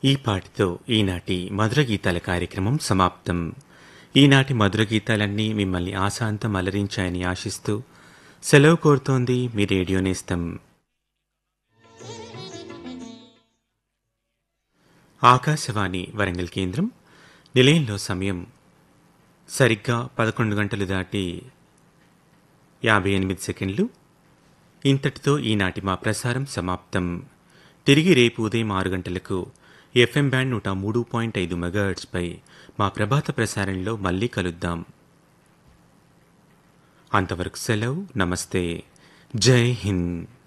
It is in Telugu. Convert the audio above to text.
ఈ పాటితో ఈనాటి మధుర గీతాల కార్యక్రమం సమాప్తం ఈనాటి మధుర గీతాలన్నీ మిమ్మల్ని ఆశాంతం అలరించాయని ఆశిస్తూ సెలవు కోరుతోంది మీ రేడియో నేస్తం ఆకాశవాణి వరంగల్ కేంద్రం నిలయంలో సమయం సరిగ్గా పదకొండు గంటలు దాటి యాభై ఎనిమిది సెకండ్లు ఇంతటితో ఈనాటి మా ప్రసారం సమాప్తం తిరిగి రేపు ఉదయం ఆరు గంటలకు ఎఫ్ఎం బ్యాండ్ నూట మూడు పాయింట్ ఐదు మెగాహెర్ట్స్పై మా ప్రభాత ప్రసారంలో మళ్ళీ కలుద్దాం అంతవరకు సెలవు నమస్తే జై హింద్